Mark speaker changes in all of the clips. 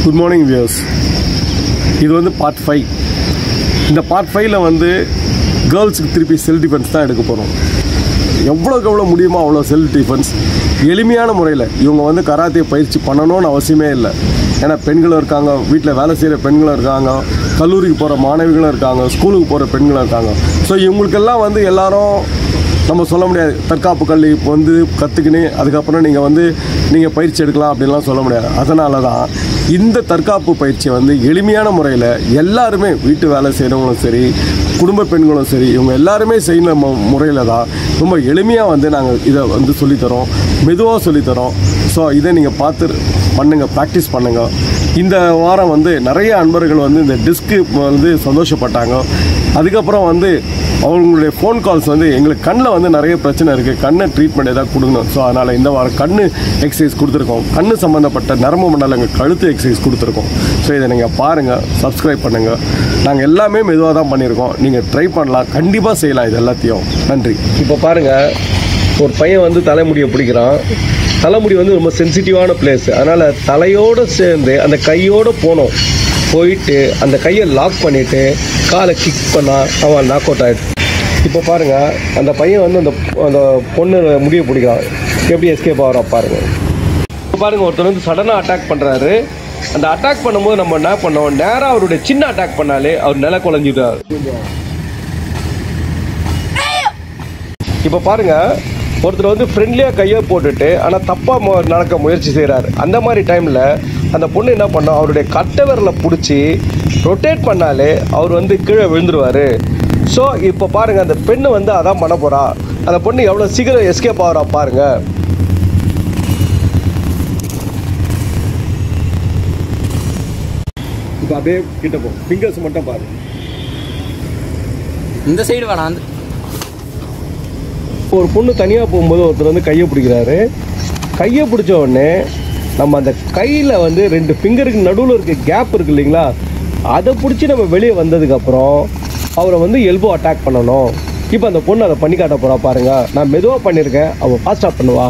Speaker 1: Good morning wears இது வந்து part five இந்த பார்ட் ஃபைவ்ல வந்து கேர்ள்ஸுக்கு திருப்பி செல்ஃப் டிஃபென்ஸ் தான் எடுக்க போகிறோம் எவ்வளோக்கு எவ்வளோ முடியுமோ அவ்வளோ செல்ஃப் டிஃபென்ஸ் எளிமையான முறையில் இவங்க வந்து கராத்தே பயிற்சி பண்ணணும்னு அவசியமே இல்லை ஏன்னா பெண்களும் இருக்காங்க வீட்டில் வேலை செய்கிற பெண்களும் இருக்காங்க கல்லூரிக்கு போகிற மாணவிகளும் இருக்காங்க ஸ்கூலுக்கு போகிற பெண்களும் இருக்காங்க ஸோ இவங்களுக்கெல்லாம் வந்து எல்லாரும் நம்ம சொல்ல முடியாது தற்காப்பு கல்வி வந்து கற்றுக்கினு அதுக்கப்புறம் நீங்கள் வந்து நீங்கள் பயிற்சி எடுக்கலாம் அப்படின்லாம் சொல்ல முடியாது அதனால தான் இந்த தற்காப்பு பயிற்சியை வந்து எளிமையான முறையில் எல்லாருமே வீட்டு வேலை செய்கிறவங்களும் சரி குடும்ப பெண்களும் சரி இவங்க எல்லாருமே செய்யற மு முறையில் தான் ரொம்ப எளிமையாக வந்து நாங்கள் இதை வந்து சொல்லித்தரோம் மெதுவாக சொல்லித்தரோம் ஸோ இதை நீங்கள் பார்த்து பண்ணுங்கள் ப்ராக்டிஸ் பண்ணுங்கள் இந்த வாரம் வந்து நிறைய அன்பர்கள் வந்து இந்த டிஸ்க்கு வந்து சந்தோஷப்பட்டாங்க அதுக்கப்புறம் வந்து அவங்களுடைய ஃபோன் கால்ஸ் வந்து எங்களுக்கு கண்ணில் வந்து நிறைய பிரச்சனை இருக்குது கண்ணை ட்ரீட்மெண்ட் ஏதாவது கொடுக்கணும் ஸோ அதனால் இந்த வாரம் கண்ணு எக்ஸசைஸ் கொடுத்துருக்கோம் கண்ணு சம்மந்தப்பட்ட நரம்பு மண்டலங்கள் கழுத்து எக்ஸசைஸ் கொடுத்துருக்கோம் ஸோ இதை நீங்கள் பாருங்கள் சப்ஸ்கிரைப் பண்ணுங்கள் நாங்கள் எல்லாமே மெதுவாக தான் பண்ணியிருக்கோம் நீங்கள் ட்ரை பண்ணலாம் கண்டிப்பாக செய்யலாம் இது எல்லாத்தையும் நன்றி இப்போ பாருங்கள் ஒரு பையன் வந்து தலைமுடியை பிடிக்கிறான் தலைமுடி வந்து ரொம்ப சென்சிட்டிவான பிளேஸ் அதனால் தலையோடு சேர்ந்து அந்த கையோடு போனோம் போயிட்டு அந்த கையை லாக் பண்ணிவிட்டு காலை கிக் பண்ணால் அவன் நாக் அவுட் ஆகிடும் இப்போ பாருங்கள் அந்த பையன் வந்து அந்த அந்த பொண்ணு முடியை பிடிக்கிறான் எப்படி எஸ்கேப் ஆகிறா பாருங்கள் இப்போ பாருங்கள் ஒருத்தர் வந்து சடனாக அட்டாக் பண்ணுறாரு அந்த அட்டாக் பண்ணும்போது நம்ம என்ன பண்ணோம் நேராக அவருடைய சின்ன அட்டாக் பண்ணாலே அவர் நில குழஞ்சிட்டார் இப்போ பாருங்க ஒருத்தர் வந்து ஃப்ரெண்ட்லியாக கையை போட்டுட்டு ஆனால் தப்பாக நடக்க முயற்சி செய்கிறாரு அந்த மாதிரி டைமில் அந்த பொண்ணு என்ன பண்ணோம் அவருடைய கட்டை விரலை பிடிச்சி ரொட்டேட் பண்ணாலே அவர் வந்து கீழே விழுந்துருவார் ஸோ இப்போ பாருங்கள் அந்த பெண்ணு வந்து அதான் பண்ண போகிறா அந்த பொண்ணு எவ்வளோ சீக்கிரம் எஸ்கேப் ஆகிறா பாருங்கள் இப்போ அப்படியே கிட்ட போ ஃபிங்கர்ஸ் மட்டும் பாருங்க
Speaker 2: இந்த சைடு வேணாம் அந்த
Speaker 1: ஒரு பொண்ணு தனியாக போகும்போது ஒருத்தர் வந்து கையை பிடிக்கிறாரு கையை பிடிச்ச உடனே நம்ம அந்த கையில் வந்து ரெண்டு ஃபிங்கருக்கு நடுவில் இருக்க கேப் இருக்கு இல்லைங்களா அதை பிடிச்சி நம்ம வெளியே வந்ததுக்கப்புறம் அவரை வந்து எல்போ அட்டாக் பண்ணணும் இப்போ அந்த பொண்ணு அதை பண்ணி காட்ட போகிறா பாருங்க நான் மெதுவாக பண்ணியிருக்கேன் அவள் ஃபாஸ்ட்டாக பண்ணுவா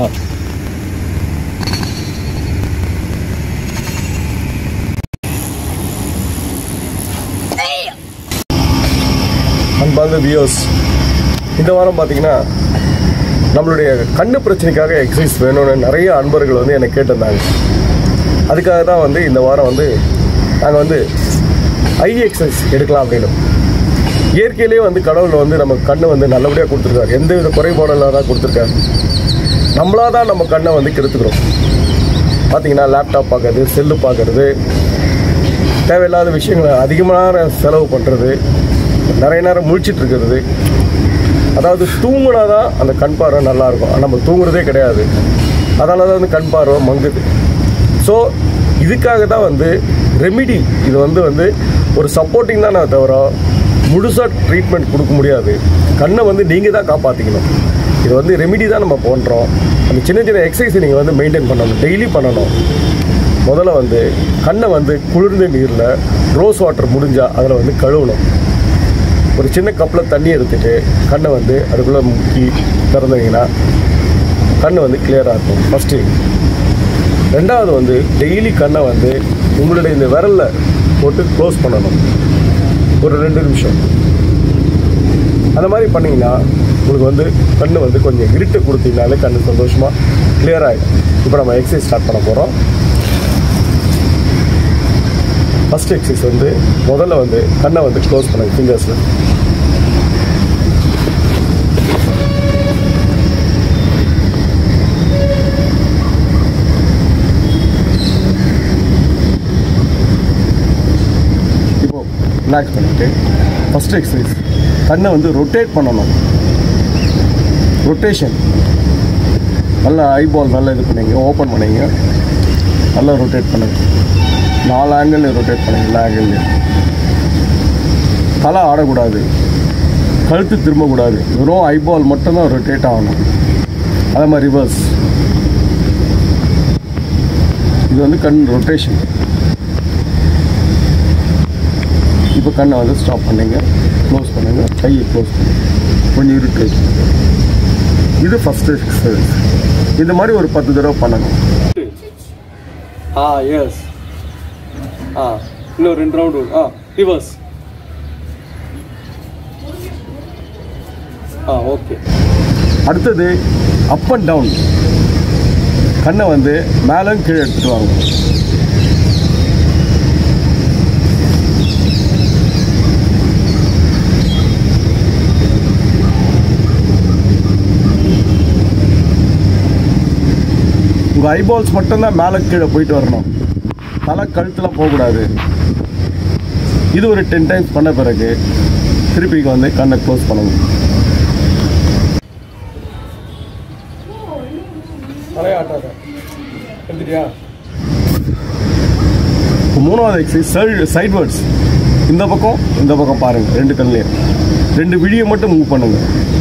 Speaker 1: அன்பார்ந்த வியூஸ் இந்த வாரம் பார்த்தீங்கன்னா நம்மளுடைய கண்ணு பிரச்சனைக்காக எக்ஸசைஸ் வேணும்னு நிறைய அன்பர்கள் வந்து என்னை கேட்டிருந்தாங்க அதுக்காக தான் வந்து இந்த வாரம் வந்து நாங்கள் வந்து ஐ எக்ஸசைஸ் எடுக்கலாம் அப்படின்னு இயற்கையிலேயே வந்து கடவுள் வந்து நம்ம கண்ணை வந்து நல்லபடியாக கொடுத்துருக்காரு எந்த வித குறைபாடும் இல்லாத கொடுத்துருக்காரு நம்மளாக தான் நம்ம கண்ணை வந்து கெடுத்துக்கிறோம் பார்த்தீங்கன்னா லேப்டாப் பார்க்கறது செல்லு பார்க்கறது தேவையில்லாத விஷயங்களை அதிகமான நேரம் செலவு பண்ணுறது நிறைய நேரம் முழிச்சிட்டு இருக்கிறது அதாவது தூங்குனா தான் அந்த கண் பார்வை நல்லா இருக்கும் ஆனா, நம்ம தூங்குறதே கிடையாது அதனால தான் வந்து கண் பார்வை மங்குது ஸோ இதுக்காக தான் வந்து ரெமிடி இது வந்து வந்து ஒரு சப்போர்ட்டிங் தான் நான் தவிர முழுசாக ட்ரீட்மெண்ட் கொடுக்க முடியாது கண்ணை வந்து நீங்கள் தான் காப்பாற்றிக்கணும் இது வந்து ரெமிடி தான் நம்ம பண்ணுறோம் அந்த சின்ன சின்ன எக்ஸசைஸை நீங்கள் வந்து மெயின்டைன் பண்ணணும் டெய்லி பண்ணணும் முதல்ல வந்து கண்ணை வந்து குளிர்ந்த நீரில் ரோஸ் வாட்டர் முடிஞ்சால் அதில் வந்து கழுவணும் ஒரு சின்ன கப்பில் தண்ணி எடுத்துட்டு கண்ணை வந்து அதுக்குள்ளே முக்கி திறந்தீங்கன்னா கண் வந்து கிளியராக இருக்கும் ஃபஸ்ட்டு ரெண்டாவது வந்து டெய்லி கண்ணை வந்து உங்களுடைய இந்த விரலில் போட்டு க்ளோஸ் பண்ணணும் ஒரு ரெண்டு நிமிஷம் அந்த மாதிரி பண்ணிங்கன்னா உங்களுக்கு வந்து கண்ணு வந்து கொஞ்சம் இருட்டு கொடுத்தீங்கனாலே கண்ணு சந்தோஷமாக clear ஆகிடும் இப்போ நம்ம எக்ஸசைஸ் ஸ்டார்ட் பண்ண போகிறோம் ஃபஸ்ட் எக்ஸசைஸ் வந்து முதல்ல வந்து கண்ணை வந்து க்ளோஸ் பண்ணுங்க ஃபிங்கர்ஸில் இப்போ ரிலாக்ஸ் பண்ணிட்டு ஃபஸ்ட் எக்ஸசைஸ் கண்ணை வந்து ரொட்டேட் பண்ணணும் ரொட்டேஷன் நல்லா ஐபால் நல்லா இது பண்ணீங்க ஓப்பன் பண்ணீங்க நல்லா ரொட்டேட் பண்ணுங்க நாலு ஆங்கிள் ரொட்டேட் பண்ணுங்க எல்லா ஆங்கிள்லையும் தலை ஆடக்கூடாது கழுத்து திரும்பக்கூடாது வெறும் ஐபால் மட்டும்தான் ரொட்டேட் ஆகணும் அதே மாதிரி ரிவர்ஸ் இது வந்து கண் ரொட்டேஷன் இப்போ கண்ணை வந்து ஸ்டாப் பண்ணுங்க க்ளோஸ் பண்ணுங்க கையை க்ளோஸ் பண்ணுங்க கொஞ்சம் இருட்டு இது ஃபஸ்ட் எக்ஸசைஸ் இந்த மாதிரி ஒரு பத்து தடவை பண்ணணும் ஆ எஸ் ஆ இன்னும் ரெண்டு ரவுண்டு ஆ ரிவர்ஸ் ஆ ஓகே அடுத்தது அப் அண்ட் டவுன் கண்ணை வந்து மேலே கீழே எடுத்துட்டு வாங்க உங்கள் ஐபால்ஸ் மட்டும்தான் மேலே கீழே போயிட்டு வரணும் தலை கழுத்துலாம் போகக்கூடாது இது ஒரு டென் டைம்ஸ் பண்ண பிறகு திருப்பி இங்க வந்து கண்ணை க்ளோஸ் பண்ணுங்க தலையாட்டாத எழுதிட்டியா இப்போ மூணாவது எக்ஸசைஸ் சைடு சைட்வர்ட்ஸ் இந்த பக்கம் இந்த பக்கம் பாருங்க ரெண்டு கண்ணிலையும் ரெண்டு விழியை மட்டும் மூவ் பண்ணுங்க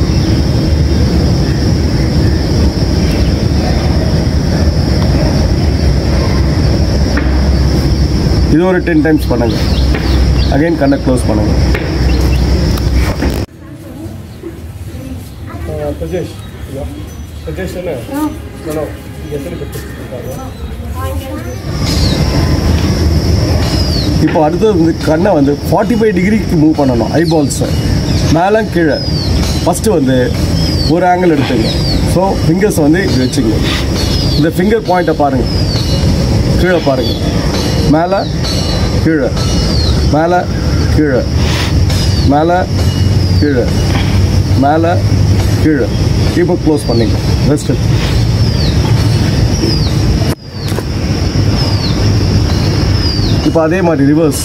Speaker 1: இது ஒரு டென் டைம்ஸ் பண்ணுங்க அகைன் கண்ணை க்ளோஸ் பண்ணுங்க சஜேஷ் சஜேஷ் என்ன எத்தனை இப்போ அடுத்தது வந்து கண்ணை வந்து ஃபார்ட்டி ஃபைவ் டிகிரிக்கு மூவ் பண்ணணும் ஐபால்ஸை மேலே கீழே ஃபஸ்ட்டு வந்து ஒரு ஆங்கிள் எடுத்துங்க ஸோ ஃபிங்கர்ஸ் வந்து இப்படி வச்சுங்க இந்த ஃபிங்கர் பாயிண்ட்டை பாருங்கள் கீழே பாருங்கள் மேலே கீழே மேலே கீழே மேலே கீழே மேலே கீழே இப்போ க்ளோஸ் பண்ணிங்க ரெஸ்ட் இப்போ அதே மாதிரி ரிவர்ஸ்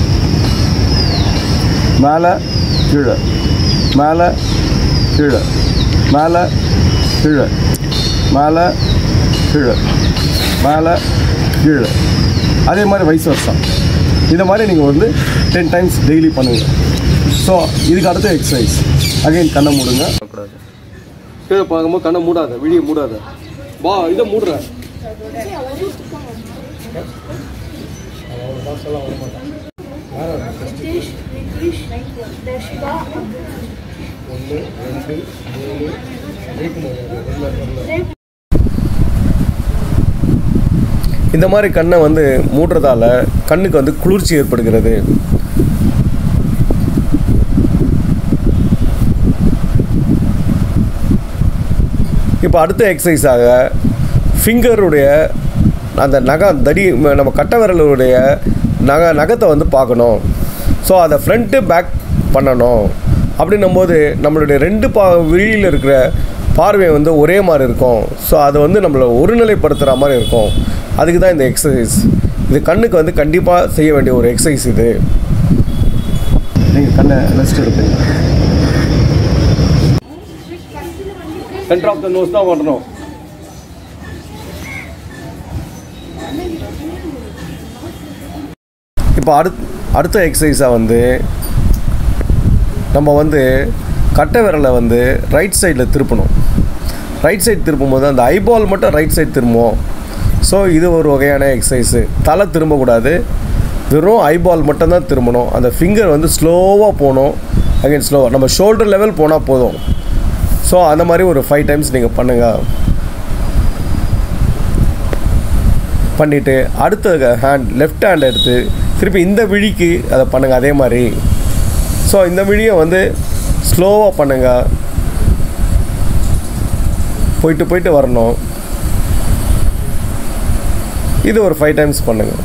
Speaker 1: மேலே கீழே மேலே கீழே மேலே கீழே மேலே கீழே மேலே கீழே அதே மாதிரி வயசு வருஷம் இந்த மாதிரி நீங்கள் வந்து டென் டைம்ஸ் டெய்லி பண்ணுங்க ஸோ இதுக்கு அடுத்த எக்ஸசைஸ் அகைன் கண்ணை மூடுங்க கீழே பார்க்கும்போது கண்ணை மூடாத விழிய மூடாத வா இதை மூடுற
Speaker 2: Ritesh, Ritesh, Dashika,
Speaker 1: ஒன்று ரெண்டு மூணு இந்த மாதிரி கண்ணை வந்து மூடுறதால கண்ணுக்கு வந்து குளிர்ச்சி ஏற்படுகிறது இப்போ அடுத்த எக்ஸசைஸாக ஃபிங்கருடைய அந்த நகம் தடி நம்ம கட்டை விரலுடைய நக நகத்தை வந்து பார்க்கணும் ஸோ அதை ஃப்ரண்ட்டு பேக் பண்ணணும் அப்படின்னும்போது நம்மளுடைய ரெண்டு பா விழியில் இருக்கிற பார்வை வந்து ஒரே மாதிரி இருக்கும் ஸோ அதை வந்து நம்மளை ஒருநிலைப்படுத்துகிற மாதிரி இருக்கும் அதுக்கு தான் இந்த எக்ஸசைஸ் இது கண்ணுக்கு வந்து கண்டிப்பாக செய்ய வேண்டிய ஒரு எக்ஸசைஸ் இது நீங்கள் கண்ணை ரெஸ்ட் எடுப்பீங்க சென்டர் ஆஃப் த நோஸ் தான் வரணும் இப்போ அடுத் அடுத்த எக்ஸசைஸாக வந்து நம்ம வந்து கட்டை விரலை வந்து ரைட் சைடில் திருப்பணும் ரைட் சைடு திருப்பும்போது அந்த ஐபால் மட்டும் ரைட் சைடு திரும்புவோம் ஸோ இது ஒரு வகையான எக்ஸசைஸு தலை திரும்பக்கூடாது வெறும் ஐபால் மட்டும்தான் திரும்பணும் அந்த ஃபிங்கர் வந்து ஸ்லோவாக போகணும் அகைன் ஸ்லோவாக நம்ம ஷோல்டர் லெவல் போனால் போதும் ஸோ அந்த மாதிரி ஒரு ஃபைவ் டைம்ஸ் நீங்கள் பண்ணுங்கள் பண்ணிவிட்டு அடுத்த ஹேண்ட் லெஃப்ட் ஹேண்ட் எடுத்து திருப்பி இந்த விழிக்கு அதை பண்ணுங்கள் அதே மாதிரி ஸோ இந்த விழியை வந்து ஸ்லோவாக பண்ணுங்கள் போயிட்டு போயிட்டு வரணும் இது ஒரு ஃபைவ் டைம்ஸ் பண்ணுங்கள்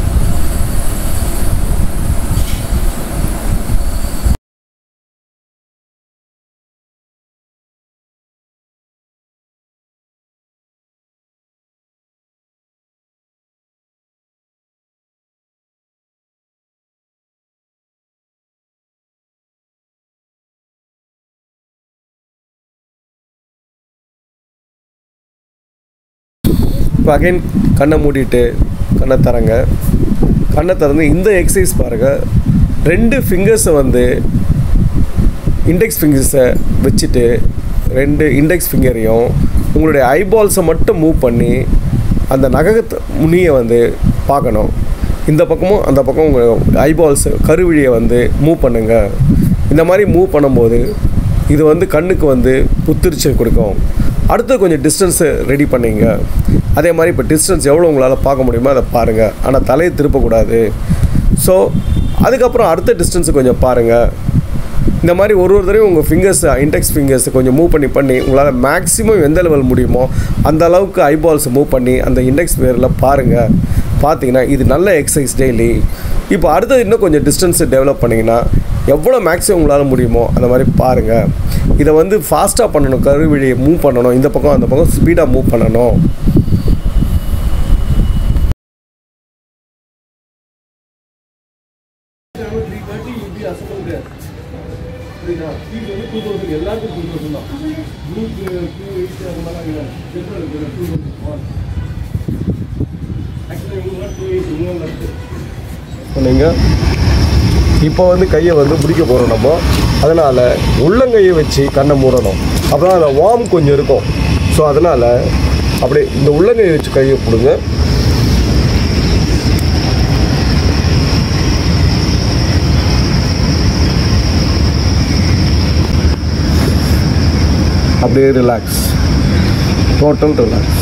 Speaker 1: இப்போ அகைன் கண்ணை மூடிட்டு கண்ணை தரங்க கண்ணை திறந்து இந்த எக்ஸசைஸ் பாருங்கள் ரெண்டு ஃபிங்கர்ஸை வந்து இண்டெக்ஸ் ஃபிங்கர்ஸை வச்சுட்டு ரெண்டு இண்டெக்ஸ் ஃபிங்கரையும் உங்களுடைய ஐபால்ஸை மட்டும் மூவ் பண்ணி அந்த நகத்து முனியை வந்து பார்க்கணும் இந்த பக்கமும் அந்த பக்கம் உங்கள் ஐபால்ஸ் கருவிழியை வந்து மூவ் பண்ணுங்கள் இந்த மாதிரி மூவ் பண்ணும்போது இது வந்து கண்ணுக்கு வந்து புத்துரிச்சல் கொடுக்கும் அடுத்து கொஞ்சம் டிஸ்டன்ஸு ரெடி பண்ணிங்க அதே மாதிரி இப்போ டிஸ்டன்ஸ் எவ்வளோ உங்களால் பார்க்க முடியுமோ அதை பாருங்கள் ஆனால் தலையை திருப்பக்கூடாது ஸோ அதுக்கப்புறம் அடுத்த டிஸ்டன்ஸு கொஞ்சம் பாருங்கள் இந்த மாதிரி ஒரு ஒரு தடவையும் உங்கள் ஃபிங்கர்ஸ் இன்டெக்ஸ் ஃபிங்கர்ஸ் கொஞ்சம் மூவ் பண்ணி பண்ணி உங்களால் மேக்ஸிமம் எந்த லெவல் முடியுமோ அந்த அளவுக்கு ஐபால்ஸ் மூவ் பண்ணி அந்த இண்டெக்ஸ் வேரில் பாருங்கள் பார்த்தீங்கன்னா இது நல்ல எக்ஸசைஸ் டெய்லி இப்போ அடுத்தது இன்னும் கொஞ்சம் டிஸ்டன்ஸ் டெவலப் பண்ணிங்கன்னா எவ்வளோ மேக்ஸிமம் உங்களால் முடியுமோ அந்த மாதிரி பாருங்கள் இதை வந்து ஃபாஸ்ட்டாக பண்ணணும் கருவிழியை மூவ் பண்ணணும் இந்த பக்கம் அந்த பக்கம் ஸ்பீடாக மூவ் பண்ணணும் சொன்னீங்க இப்போ வந்து கையை வந்து பிடிக்க போகிறோம் நம்ம அதனால் உள்ளங்கையை வச்சு கண்ணை மூடணும் அப்போ தான் அதில் வார்ம் கொஞ்சம் இருக்கும் ஸோ அதனால் அப்படியே இந்த உள்ளங்கையை வச்சு கையை பிடுங்க அப்படியே ரிலாக்ஸ் டோட்டல் ரிலாக்ஸ்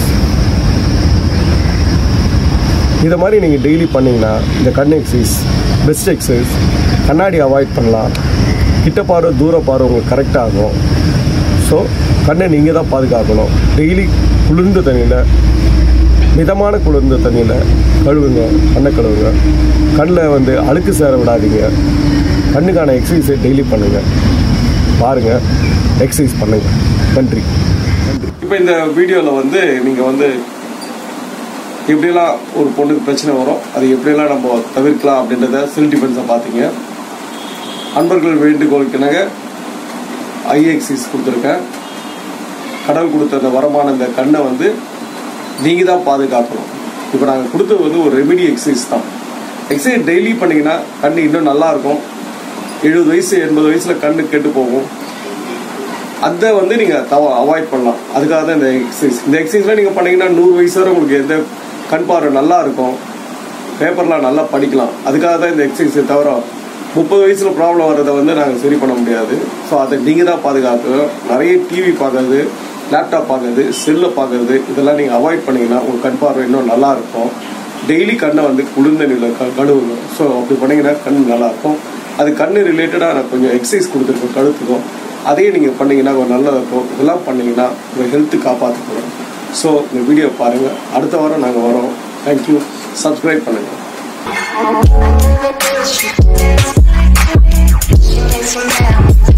Speaker 1: இதை மாதிரி நீங்கள் டெய்லி பண்ணிங்கன்னா இந்த கண் எக்ஸசைஸ் பெஸ்ட் எக்ஸசைஸ் கண்ணாடி அவாய்ட் பண்ணலாம் கிட்ட பார்வை தூர பார்வை உங்களுக்கு கரெக்டாக ஆகும் ஸோ கண்ணை நீங்கள் தான் பாதுகாக்கணும் டெய்லி குளிர்ந்த தண்ணியில் மிதமான குளிர்ந்த தண்ணியில் கழுவுங்க கண்ணை கழுவுங்க கண்ணில் வந்து அழுக்கு சேர விடாதீங்க கண்ணுக்கான எக்ஸசைஸை டெய்லி பண்ணுங்கள் பாருங்கள் எக்ஸசைஸ் பண்ணுங்கள் நன்றி நன்றி இப்போ இந்த வீடியோவில் வந்து நீங்கள் வந்து எப்படியெல்லாம் ஒரு பொண்ணுக்கு பிரச்சனை வரும் அது எப்படியெல்லாம் நம்ம தவிர்க்கலாம் அப்படின்றத செல் டிஃபென்ஸை பார்த்தீங்க அன்பர்கள் வேண்டுகோளுக்கிணங்க ஐஎக்ஸிஸ் கொடுத்துருக்கேன் கடவுள் கொடுத்த அந்த வரமான இந்த கண்ணை வந்து நீங்கள் தான் பாதுகாக்கணும் இப்போ நாங்கள் கொடுத்தது வந்து ஒரு ரெமிடி எக்ஸசைஸ் தான் எக்ஸசைஸ் டெய்லி பண்ணிங்கன்னா கண் இன்னும் நல்லா இருக்கும் எழுபது வயசு எண்பது வயசில் கண்ணு கெட்டு போகும் அதை வந்து நீங்கள் தவ அவாய்ட் பண்ணலாம் அதுக்காக தான் இந்த எக்ஸசைஸ் இந்த எக்ஸசைஸ்லாம் நீங்கள் பண்ணீங்கன்னா நூறு வயசு வரை உங்களுக்கு எந்த கண் பார்வை நல்லா இருக்கும் பேப்பர்லாம் நல்லா படிக்கலாம் அதுக்காக தான் இந்த எக்ஸசைஸை தவிர முப்பது வயசில் ப்ராப்ளம் வர்றதை வந்து நாங்கள் சரி பண்ண முடியாது ஸோ அதை நீங்கள் தான் பாதுகாக்கணும் நிறைய டிவி பார்க்கறது லேப்டாப் பார்க்கறது செல்லை பார்க்கறது இதெல்லாம் நீங்கள் அவாய்ட் பண்ணீங்கன்னா உங்கள் கண் பார்வை இன்னும் நல்லா இருக்கும் டெய்லி கண்ணை வந்து குளிர்ந்த நிலையில் க கழுவுங்க ஸோ அப்படி பண்ணீங்கன்னா கண் நல்லா இருக்கும் அது கண் ரிலேட்டடாக நான் கொஞ்சம் எக்ஸசைஸ் கொடுத்துருக்கோம் கழுத்துக்கும் அதையும் நீங்கள் பண்ணீங்கன்னா கொஞ்சம் நல்லா இருக்கும் இதெல்லாம் பண்ணீங்கன்னா உங்கள் ஹெல்த்து காப்பாற்றிக்கணும் ஸோ இந்த வீடியோ பாருங்கள் அடுத்த வாரம் நாங்கள் வரோம் தேங்க்யூ சப்ஸ்கிரைப் பண்ணுங்கள்
Speaker 3: She makes me laugh.